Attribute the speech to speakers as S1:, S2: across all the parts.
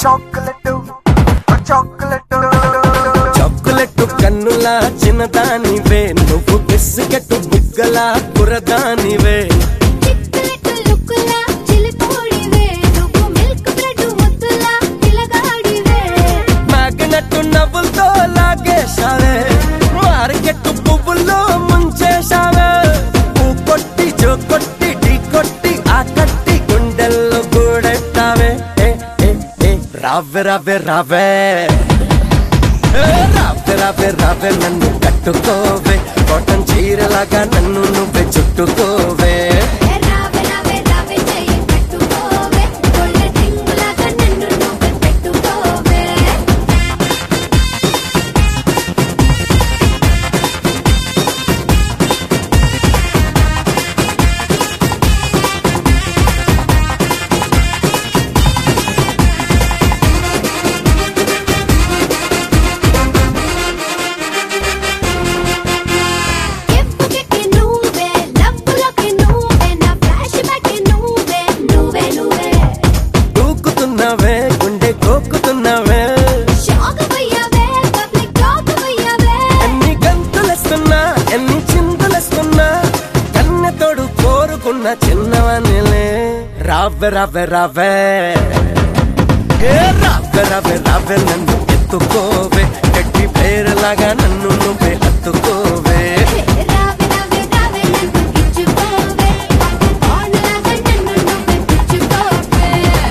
S1: chocolate chocolate
S2: chocolate కన్నుల చిన్నదానివే నువ్వు biscuit బుగ్గల కురదానివే
S3: చిక్కులెట్టు లుక్కులా చిలిపోడివే నువ్వు మిల్క్ బ్రెడ్ ముద్దులా పిలగాడివే
S2: మ్యాగ్నెట్ నవ్వులతో లాగేశావే మార్కెట్ పువ్వుల్లో ముంచేశావే పూ కొట్టి జో కొట్టి ఢీ కొట్టి ఆ కట్టి గుండెల్లో గూడెట్టావే ఏ, ఏ, ఏ, రావే రావే రావే ఏ, రావే రావే రావే నన్ను కట్టుకోవే కాటన్ చీరలాగా నన్ను నువ్వే చుట్టుకోవే
S3: ఏ రావే రావే రావే చెయ్యి పెట్టుకోవే గోల్డ్ రింగులాగా నన్ను నువ్వు పెట్టుకోవే ఎప్పుకి నువ్వే లబ్బులకి నువ్వే నా ఫ్లాష్ బ్యాక్ నువ్వే నువ్వే నువ్వే
S2: దూకుతున్నవే గుండె కోకుతున్నవే
S3: షాక్ పోయావే పబ్లిక్ టాక్ పోయావే
S2: ఎన్ని గంతులేస్తున్నా ఎన్ని చిందులేస్తున్నా కన్నెతోడు కోరుకున్న చిన్నవనిలే రావే రావే రావే ఏ రావే రావే రావే నన్ను ఎత్తుకోవే గట్టి పేరులాగా నన్ను నువ్వే హత్తుకోవే
S3: రావే రావే రావే నన్ను ఇచ్చుకోవే ఆనలాగా నన్ను నువ్వు పుచ్చుకోవే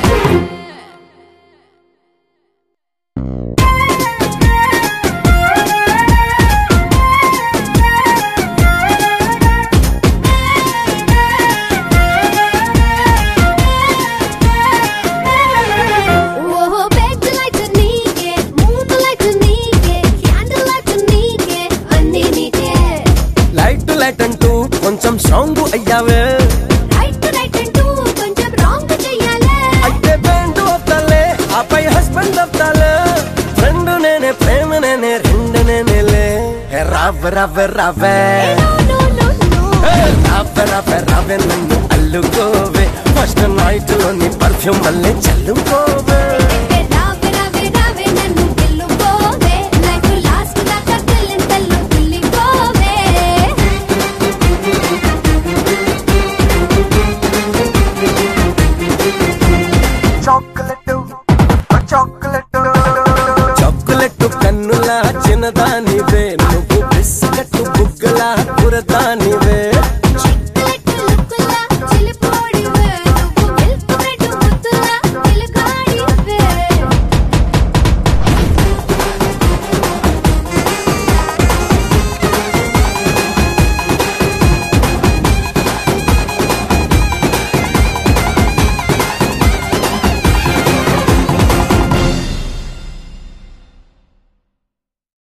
S3: ఓహో బెడ్ లైట్ నీకే మూన్ లైట్ నీకే క్యాండిల్ లైట్ నీకే అన్ని నీకే
S2: లైట్ లైట్ అంటూ కొంచెం సాంగ్ అయ్యావే
S3: రైట్ రైట్ అంటూ కొంచెం రాంగ్ చెయ్యాలే
S2: అయితే బ్యాండ్ అవుతాలే ఆపై హస్బెండ్ అవుతాలే ఫ్రెండ్ నేనే ప్రేమ నేనే రెండు నేనేలే ఏ రావే రావే రావే
S3: నో నో నో నో
S2: ఏ రావే రావే రావే నన్ను అల్లుకోవే ఫస్ట్ నైట్ లోని పర్ఫ్యూమ్ మళ్ళీ చల్లుకోవే
S3: రావే రావే రావే నన్ను గెలుపోవే లైఫ్ లాస్ట్ దాకా తెల్లింతల్లో తుల్లిపోవే
S1: చాక్